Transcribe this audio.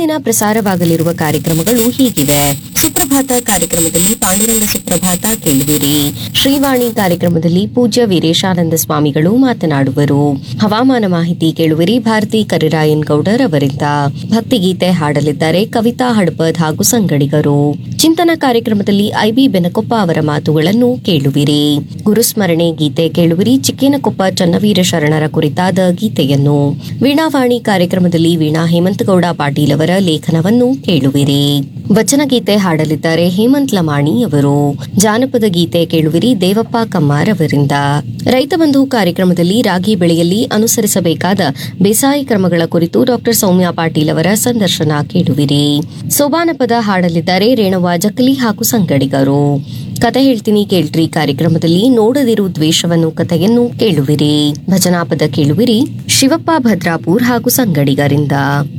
ಇಂದಿನ ಪ್ರಸಾರವಾಗಲಿರುವ ಕಾರ್ಯಕ್ರಮಗಳು ಹೀಗಿವೆ ಸುಪ್ರಭಾತ ಕಾರ್ಯಕ್ರಮದಲ್ಲಿ ಪಾಂಡುರಂಗ ಸುಪ್ರಭಾತ ಕೇಳುವಿರಿ ಶ್ರೀವಾಣಿ ಕಾರ್ಯಕ್ರಮದಲ್ಲಿ ಪೂಜ್ಯ ವೀರೇಶಾನಂದ ಸ್ವಾಮಿಗಳು ಮಾತನಾಡುವರು ಹವಾಮಾನ ಮಾಹಿತಿ ಕೇಳುವಿರಿ ಭಾರತಿ ಕರಿರಾಯನ್ ಗೌಡರ್ ಅವರಿಂದ ಭಕ್ತಿಗೀತೆ ಹಾಡಲಿದ್ದಾರೆ ಕವಿತಾ ಹಡಪದ್ ಹಾಗೂ ಸಂಗಡಿಗರು ಚಿಂತನ ಕಾರ್ಯಕ್ರಮದಲ್ಲಿ ಐಬಿ ಬೆನಕೊಪ್ಪ ಅವರ ಮಾತುಗಳನ್ನು ಕೇಳುವಿರಿ ಗುರುಸ್ಮರಣೆ ಗೀತೆ ಕೇಳುವಿರಿ ಚಿಕ್ಕೇನಕೊಪ್ಪ ಚನ್ನವೀರ ಶರಣರ ಕುರಿತಾದ ಗೀತೆಯನ್ನು ವೀಣಾವಾಣಿ ಕಾರ್ಯಕ್ರಮದಲ್ಲಿ ವೀಣಾ ಹೇಮಂತಗೌಡ ಪಾಟೀಲ್ ಅವರ ಲೇಖನವನ್ನು ಕೇಳುವಿರಿ ವಚನಗೀತೆ ಹಾಡಲಿದ್ದಾರೆ ಹೇಮಂತ್ ಲಮಾಣಿ ಅವರು ಜಾನಪದ ಗೀತೆ ಕೇಳುವಿರಿ ದೇವಪ್ಪ ಕಮ್ಮಾರ್ ಅವರಿಂದ ರೈತ ಬಂಧು ಕಾರ್ಯಕ್ರಮದಲ್ಲಿ ರಾಗಿ ಬೆಳೆಯಲ್ಲಿ ಅನುಸರಿಸಬೇಕಾದ ಬೇಸಾಯ ಕ್ರಮಗಳ ಕುರಿತು ಡಾಕ್ಟರ್ ಸೌಮ್ಯ ಪಾಟೀಲ್ ಅವರ ಸಂದರ್ಶನ ಕೇಳುವಿರಿ ಸೋಬಾನ ಪದ ಹಾಡಲಿದ್ದಾರೆ ರೇಣವ್ವ ಜಕ್ಕಲಿ ಹಾಗೂ ಸಂಗಡಿಗರು ಕತೆ ಹೇಳ್ತೀನಿ ಕೇಳ್ರಿ ಕಾರ್ಯಕ್ರಮದಲ್ಲಿ ನೋಡದಿರು ದ್ವೇಷವನ್ನು ಕಥೆಯನ್ನು ಕೇಳುವಿರಿ ಭಜನಾಪದ ಕೇಳುವಿರಿ ಶಿವಪ್ಪ ಭದ್ರಾಪುರ್ ಹಾಗೂ ಸಂಗಡಿಗರಿಂದ